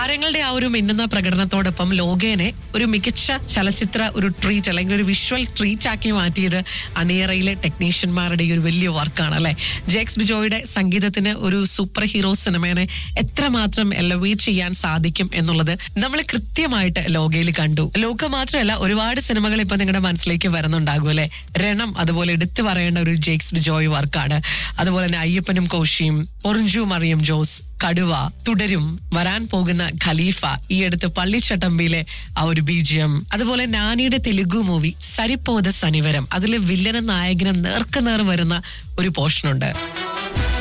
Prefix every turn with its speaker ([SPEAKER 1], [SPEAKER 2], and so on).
[SPEAKER 1] താരങ്ങളുടെ ആ ഒരു മിന്നുന്ന പ്രകടനത്തോടൊപ്പം ലോകേനെ ഒരു മികച്ച ചലച്ചിത്ര ഒരു ട്രീറ്റ് അല്ലെങ്കിൽ ഒരു വിഷ്വൽ ട്രീറ്റ് ആക്കി മാറ്റിയത് അണിയറയിലെ ടെക്നീഷ്യന്മാരുടെ ഈ ഒരു വലിയ വർക്കാണ് അല്ലെ ജെക്സ് ബിജോയുടെ സംഗീതത്തിന് ഒരു സൂപ്പർ ഹീറോ സിനിമേനെ എത്രമാത്രം എലവേറ്റ് ചെയ്യാൻ സാധിക്കും എന്നുള്ളത് നമ്മൾ കൃത്യമായിട്ട് ലോകയിൽ കണ്ടു ലോക മാത്രമല്ല ഒരുപാട് സിനിമകൾ ഇപ്പൊ നിങ്ങളുടെ മനസ്സിലേക്ക് വരുന്നുണ്ടാകും അല്ലെ രണം അതുപോലെ എടുത്തു പറയേണ്ട ഒരു ജെക്സ് ബിജോയ് വർക്കാണ് അതുപോലെ തന്നെ അയ്യപ്പനും കോശിയും ഒറിഞ്ചു മറിയം ജോസ് കടുവ തുടരും വരാൻ പോകുന്ന ഖലീഫ ഈ അടുത്ത് പള്ളിച്ചട്ടമ്പിയിലെ ആ ഒരു ബീജിയം അതുപോലെ നാനിയുടെ തെലുഗു മൂവി സരിപ്പോത സനിവരം അതിലെ വില്ലനും നായകനും നേർക്കുനേർ വരുന്ന ഒരു പോർഷനുണ്ട്